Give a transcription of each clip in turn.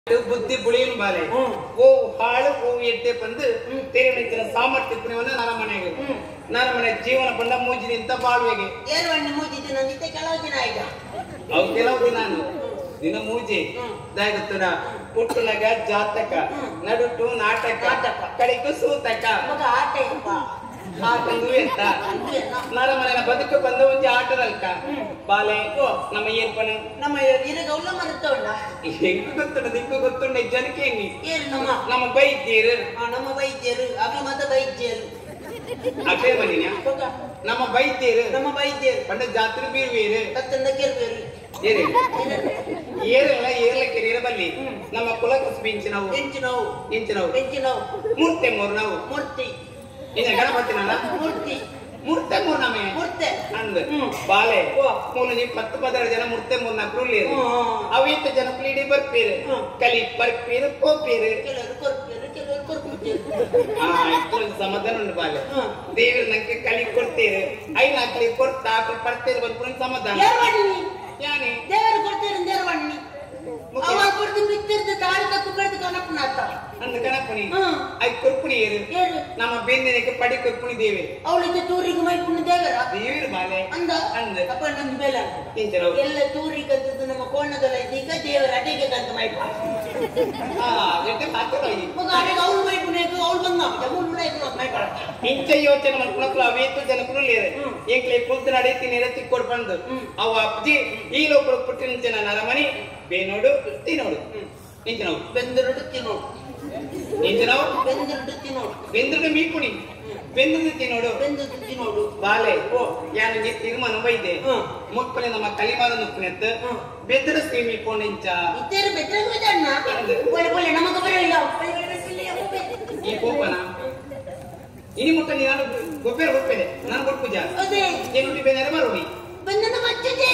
ಬುದ್ಧಿ ಬುಳಿಯನ್ ಬಾಲೆ ಹ್ಮ್. ಓ ಹಾಳು ಓ ಎಟ್ಟೆ ಬಂದು ತೆರೆಣಿತ್ತಿನ ಸಾಮರ್ಥ್ಯ ಪುಣ್ಯವನ್ನು ನನ್ನ ಮನೆಗೆ ನನ್ನ ಮನೆ ಜೀವನ ಬಂದ ಮೂಜಿ ನಿಂತ ಬಾಳ್ವೆಗೆ ಏರು ಹಣ್ಣು ಮೂಜಿದ್ದು ನಂದಿತ್ತೆ ಕೆಲವು ದಿನ ಆಯ್ತಾ ಅವು ಕೆಲವು ದಿನ ದಿನ ಮೂಜಿ ದಾಗುತ್ತದ ಪುಟ್ಟುನಗ ಜಾತಕ ನಡುಟು ನಾಟಕ ನಾಟಕ. ಕಡೆಗೂ ಸೂತಕ ಮಗ ಆಟ ಇಪ್ಪ ಆಟಂದು ಎಂತ ಅಂದ್ರೆ ನ- ನನ್ನ ಮನೆಯ ಬದುಕು ಬಂದ ಒಂಜಿ ಆಟದಲ್ಕ ಬಾಲೆ ಓ ನಮ್ಮ ಏರ್ಪಣೆ ನಮ್ಮ ಇರಗ ಉಳ್ಳ ಮರುತ್ತೋಣ ಹೆಂಗ್ ಗೊತ್ತುಂಡ ದಿಕ್ಕು ಗೊತ್ತುಂಡ ಜನಕ್ಕೆ ಹೆಂಗಿ ಏರು ನಮ್ಮ ನಮ್ಮ ಬೈದ್ಯರು ಆ, ನಮ್ಮ ವೈದ್ಯರು ಆಗ್ಲಿ ಮತ್ತೆ ವೈದ್ಯರು ಅದೇ ಮನಿನ ಮಗ, ನಮ್ಮ ಬೈದ್ಯರು ನಮ್ಮ ವೈದ್ಯರು ಪಂಡ ಜಾತ್ರೆ ಬೀರುವೇರು ಕತ್ತಂದ ಕೆರ್ಬೇರು ಏರಿ ಏರೆಲ್ಲ ಏರ್ಲಕ್ಕೆ ಬಲ್ಲಿ ನಮ್ಮ ಕುಲ ಕಸುಬಿ ಇಂಚಿನವು ಹೆಂಚು ನೋವು ಇಂಚಿನವು ಹೆಂಚು ನೋವು ಮೂರ್ತೆ ಮೂರು ನಾವು ಮೂರ್ತಿ ಇನ್ನ ಗಣಪತಿ ನಾನ ಮೂರ್ತಿ ಮೂರ್ತೆ ಮೂರು ನಮೆ ಮೂರ್ತೆ ಅಂದ್ ಹ್ಮ್. ಬಾಲೆ ಓ. ಮೂಲ ನೀವು ಪತ್ತು ಪದರ ಜನ ಮುರ್ತೆ ಮೂರ್ ನಾಲ್ಕು ಹ್ಮ್. ಅವಿತ್ತು ಜನ ಪ್ಲೀಡಿ ಬರ್ಪೀರು ಹ್ಮ್. ಕಲಿ ಬರ್ಪೀರು ಕೋಪೀರು ಕೆಲವರು ಕೊರ್ಪೇರು ಕೆಲವರು ಕೊರ್ಪುತ್ತೇರು ಆ ಇಷ್ಟೊಂದು ಸಮಾಧಾನ ಉಂಟು ಬಾಲೆ ಹ್ಮ್. ದೇವರು ನಂಗೆ ಕಲಿ ಕೊಡ್ತೀರಿ ಐದು ನಾಲ್ಕಲಿ ಕೊಡ್ತಾ ಹಾಕಿ ಪಡ್ತೀರಿ ಬಂದ್ಕೊಂಡು ಸಮಾಧಾನ ದೇವಣ್ಣಿ ಯಾನೆ ದೇವರು ಕೊಡ್ತಾರೆ ದೇವಣ್ಣಿ ಅವ ಕೊಡ್ದು ಬಿತ್ತಿರ್ದು ತಾಳಿ ತಕ್ಕು ಕಡ್ದು ಕನಪನ ಆತ ಅಂದ ಗಣಪನಿ ಹ್ಮ್ ಐ ಕೊರ್ಪುಣಿ ಏರು ಏರು ನಮ್ಮ ಬೆಂದಿನಕ್ಕೆ ಪಡಿ ಕೊರ್ಪುಣಿ ದೇವಿ ಅವಳಿಗೆ ತೂರಿಗೆ ಮೈ ಪುಣ್ಯ ದೇವರ ದೇವಿರು ಬಾಲೆ ಅಂದ ಅಂದ ಅಪ್ಪ ನಮ್ಗೆ ಬೇಲ ಇಂಚರವು ಎಲ್ಲ ತೂರಿ ಕಂತದ್ದು ನಮ್ಮ ಕೋಣಗಲ ಇದೀಗ ದೇವರ ಅಡಿಗೆ ಕಂತ ಮೈ ಹಾ ಜೊತೆ ಮಾತಾಡೋಗಿ ಮಗ ಅಡಿಗೆ ಅವ್ಳು ಮೈ ಪುಣ್ಯಕ್ಕೆ ಅವಳು ಬಂದ ಮೂರು ಮುನ್ನ ಮೈ ಪಡ ಇಂಚ ಯೋಚನೆ ಮಾಡ್ಕೊಳಕ್ಲು ಅವೇತು ಜನಕ್ಕೂ ಲೇರೆ ಏಕ್ಲೆ ಕುಲ್ತ ನಡೀತಿ ನೆರತಿ ಕೊಡ್ ಬಂದು ಅವ ಅಪ್ಜಿ ಈ ಲೋಕರು ಪುಟ್ಟಿನ ನರಮನಿ ಬೇನೋಡು ತಿನ್ನೋಡು ನಿಂಚಿನವು ಬೆಂದರುಡು ತಿನ್ನೋಡು ನಿಂಚಿನವು ಬೆಂದರುಡು ತಿನ್ನೋಡು ಬೆಂದ್ರಡು ಮೀಪುಣಿ ಬೆಂದ್ರದು ತಿನ್ನೋಡು ಬೆಂದದ್ದು ತಿನ್ನೋಡು ಬಾಲೆ ಓ ಯಾನು ನಿ ತೀರ್ಮಾನ ಬೈದೆ ಹ್ಮ್. ಮುಕ್ಕಲೆ ನಮ್ಮ ಕಲಿಮಾರ ನುಕ್ಕನೆತ್ತು ಹ್ಮ್. ಬೆದ್ರ ಸೇಮಿ ಕೊಂಡೆಂಚ ಇತ್ತೇರು ಬೆಟ್ಟ ಅಣ್ಣ ಒಳ್ಳೆ ಒಳ್ಳೆ ನಮಗೆ ಬರಲಿಲ್ಲ ಈ ಕೋಪನ ಇನಿ ಮುಕ್ಕ ನಾನು ಗೊಬ್ಬರ ಗೊಪ್ಪೆದೆ ನಾನು ಕೊಟ್ಟು ಪೂಜಾ ಅದೇ ಏನು ಬೇರೆ ಬರೋಡಿ ಬಂದನ ಮಚ್ಚದೆ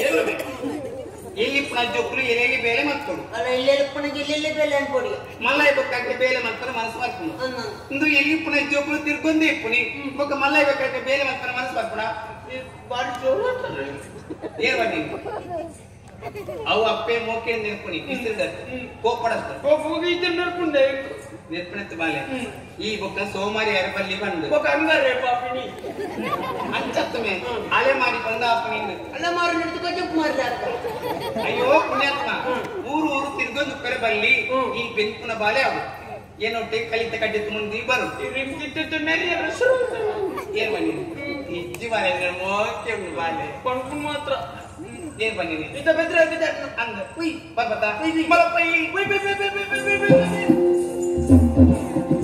ಎಲ್ಲಿ ಪುನಃ ಜೊಕ್ಕಲು ಎಲೆಯಲ್ಲಿ ಬೇಳೆ ಮಾಡ್ಕೊಂಡು ಅಲ್ಲ ಇಲ್ಲೆಲ್ಲ ಪುಣಗೆ ಇಲ್ಲೆಲ್ಲೇ ಬೆಲೆ ಅನ್ಕೊಡಿ ಮಲ್ಲಾಯ ಬೇಕಾದ್ರೆ ಬೇಳೆ ಮಾಡ್ತಾರೆ ಮನಸ್ಸು ಮಾಡ್ಕೊಂಡು ಅನ್ನ ಇಂದು ಎಲ್ಲಿ ಪುನಃ ಜೋಕುಲು ತಿರ್ಕೊಂಡೇ ಪುನಿ ಬೊಕ್ಕ ಮಲ್ಲಾಯ ಬೇಕಾದ್ರೆ ಬೇಳೆ ಮಾಡ್ತಾರೆ ಮನಸ್ಸು ಮಾಡ್ಕೊಡ ಬಾರಿ ಜೋರು ಅಂತಾರೆ. ಏನ್ ಬನ್ನಿ ಅವು ಅಪ್ಪೆ ಮೋಕೆ ನೆರ್ಪುನಿ ಬಿಸಿಲ್ದ ಕೋಪಡತ್ತ ಹೋಗಿ ಇದನ್ನ ನೋಡ್ಕೊಂಡೆ ನೆರ್ಪಣತ್ ಬಾಲೆ ಈ ಬೊಕ್ಕ ಸೋಮಾರಿ ಅರಬಲ್ಲಿ ಬಂದು ಒಬ್ಬ ಹಂಗಾರೆ ಪಾಪಿನಿ ಅಂಚತ್ತಮೆ ಅಲೆ ಮಾಡಿ ಬಂದ ಅಪ್ಪನಿಂದ ಅಲ್ಲ ಮಾರು ನಡೆದು ಕಚ್ಚಪ್ ಮಾರ್ದ ಅಯ್ಯೋ ಪುಣ್ಯಾತ್ಮ ಊರು ಊರು ತಿರ್ಗೊಂದು ಕರೆ ಬಲ್ಲಿ ಈ ಬೆಂಕುನ ಬಾಲೆ ಅವು ಏನೊಟ್ಟೆ ಕಲಿತ ಕಟ್ಟಿತ್ತು ಮುಂದೆ ಬರು ರಿಮ್ಕಿತ್ತು ನೆರೆಯ ಹೆಸರು ಏನ್ ಬನ್ನಿ ಇಜ್ಜಿ ಬಾಲೆ ಮೋಕೆ ಉಂಟು ಬಾಲೆ ಕೊಂಡ್ಕೊಂಡು ಮಾತ್ರ ಏನ್ ಬನ್ನಿ ಇದ್ದ ಬೆದ್ರೆ ಬಿದ್ದ ಅಂದ ಉಯ್ ಬರ್ಬತ್ತಾ ಉಯ್, ಉಯ್. ಮಲಪ್ಪ ಈ bye bye bye bye bye bye bye by